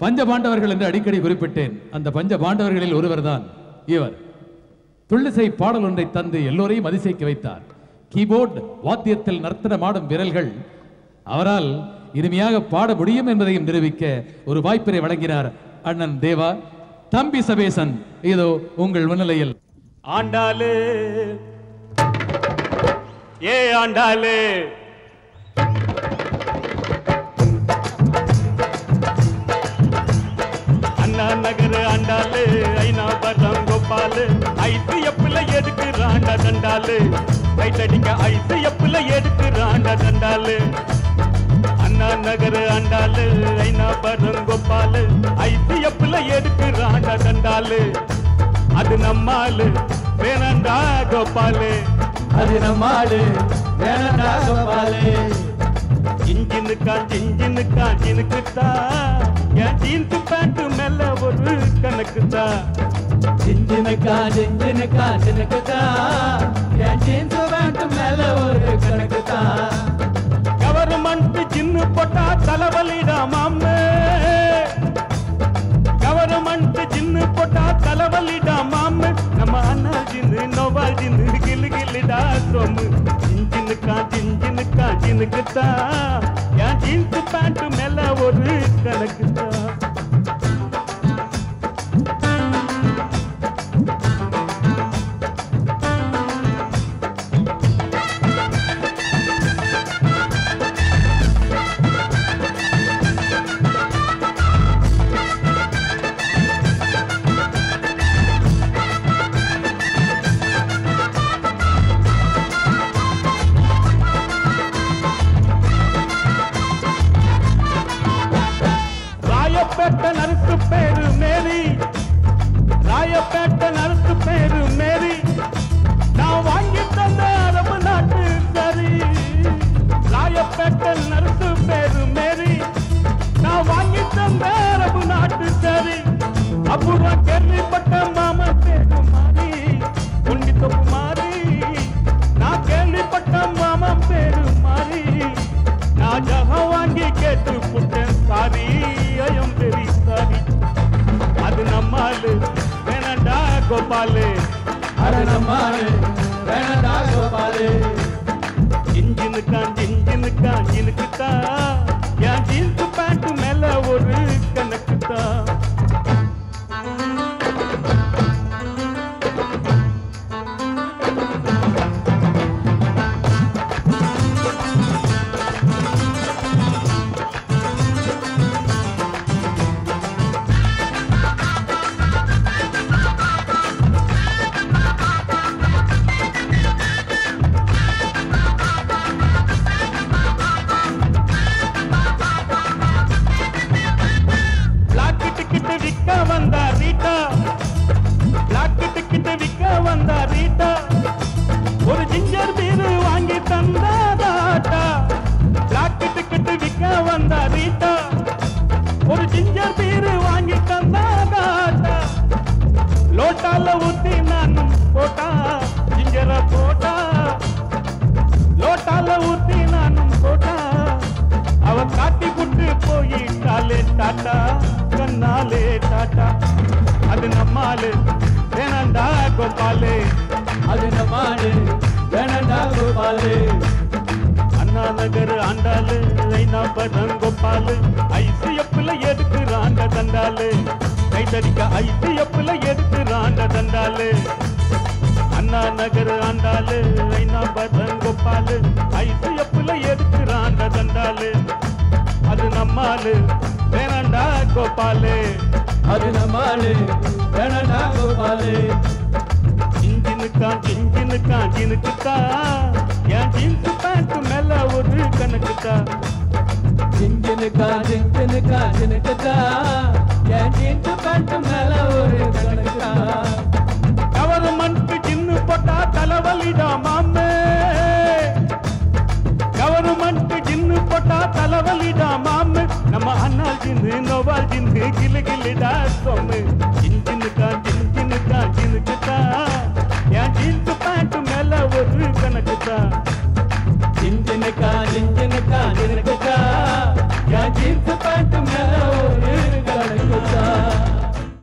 பஞ்ச பாண்டவர்கள் என்று அடிக்கடி குறிப்பிட்டேன் அந்த பஞ்ச பாண்டவர்களில் ஒருவர்தான் இவர் துள்ளிசை பாடல் ஒன்றை தந்து எல்லோரையும் அதிசயிக்க வைத்தார் கீபோர்டு வாத்தியத்தில் நர்த்தனமாடும் விரல்கள் அவரால் இனிமையாக பாட முடியும் என்பதையும் நிரூபிக்க ஒரு வாய்ப்பினை வழங்கினார் அண்ணன் தேவா தம்பி சபேசன் இதோ உங்கள் முன்னிலையில் ஆண்டாளு ஏ ஆண்டாளு அண்ணா நகர் ஆண்டாளு ஐநாபரம் கோபாலு ஐசு எப்புல எடுக்கிறாண்ட தண்டாலு லைட் அடிக்க ஐசு எப்புல எடுக்கிறாண்ட தண்டாலு அண்ணா நகர் ஆண்டாளு ஐநாபரம் கோபாலு ஐசு எப்புல எடுக்கிறாண்ட தண்டாலு அது நம்மாளு வேணண்டா கோபாலு அது நம்மாடு வேணடா கோபாலே இன்ஜினுக்கா இன்ஜினுக்கா ஜினுக்குத்தா என் ஜீன்ஸ் பேண்ட் மேல ஒரு கணக்குத்தா சிஞ்சினுக்கா சிஞ்சினுக்கா சினுக்குதா என் ஜீன்ஸ் பேண்ட் மேல ஒரு கணக்குதா கவர்மெண்ட் ஜின்னு போட்டா தலைவலிடா மாமே கவர்மெண்ட் ஜின்னு போட்டா தலைவலிடா மாமே நம்ம அண்ணா ஜின்னு நோவா ஜின்னு கிளு கிளுடா சோமு இன்ஜினுக்கா இன்ஜினுக்கா ஜினுக்குத்தா என் ஜீன்ஸ் பேண்ட் மேல ஒரு கணக்குத்தா ராயப்பேட்டை நறுக்கு பேரு மேரி ராயப்பேட்டை நறுக்கு பேரு மேரி நான் வாங்கி தந்த அரபு நாட்டு சரி ராயப்பேட்டை நறுக்கு பேரு மேரி நான் வாங்கி தந்த அரபு நாட்டு சரி அப்புறம் கேள்விப்பட்ட மாமா பேரு மாறி உண்டி தொப்பு மாறி நான் கேள்விப்பட்ட மாமா பேரு மாறி நான் ஜகம் வாங்கி கேட்டு புட்டேன் சாரி ஐயம் வெரி சாரி அது நம்மாலு வேணண்டா கோபாலு அது நம்மாடு வேணடா கோபாலே இன்ஜினுக்கா இன்ஜினுக்கா இனுக்குத்தா என் ஜீன்ஸ் பேண்ட் மேல ஒரு கணக்குத்தா பிளாக் டிக்கெட் விற்க வந்தா ரீட்டா பிளாக் டிக்கெட் விற்க வந்தா ரீட்டா ஒரு ஜிஞ்சர் பீரு வாங்கி தந்தாதாட்டா பிளாக் டிக்கெட் விற்க வந்தா ரீட்டா ஒரு ஜிஞ்சர் பீரு வாங்கி தந்தாதாட்டா லோட்டால ஊத்தி நானும் போட்டா ஜிஞ்சர போட்டா லோட்டால ஊத்தி நானும் போட்டா அவ காட்டி புட்டு போயிட்டாலே டாட்டா கண்ணாலே டாட்டா அது நம்மாலு வேணாண்டா கோபாலு அது நம்மாடு வேணடா கோபாலே அண்ணா நகர் ஆண்டாளு ஐநாபரம் கோபாலு ஐசு எப்புல எடுக்கிறாண்ட தண்டாலு கைத்தடிக்க ஐசு எப்புல எடுக்கிறாண்ட தண்டாலு அண்ணா நகர் ஆண்டாளு ஐநாபரம் கோபாலு ஐசு எப்புல எடுக்கிறாண்ட தண்டாலு அது நம்மாலு வேணாண்டா கோபாலு அது நம்மாடு வேணடா கோபாலே இன்ஜினுக்கா இன்ஜினுக்கா ஜினுக்குத்தா என் ஜீன்ஸ் பேண்ட் மேல ஒரு கணக்குத்தா சிஞ்சினுக்கா சிஞ்சினுக்கா சினுக்குதா என் ஜீன்ஸ் பேண்ட் மேல ஒரு கணக்குதா கவர்மெண்ட் ஜின்னு போட்டா தலைவலிடா மாமே கவர்மெண்ட் ஜின்னு போட்டா தலைவலிடா மாமே நம்ம அண்ணா ஜின்னு நோவால் ஜின்னு கிளு கிளுடா சொம்மு இன்ஜினுக்கா ஜின்ஜினுக்கா ஜினுக்குத்தா என் ஜீன்ஸ் பேண்ட் மேல ஒரு கணக்குத்தா சிஞ்சினுக்கா சிஞ்சினுக்கா சினுக்குதா என் ஜீன்ஸ் பேண்ட் மேல ஒரு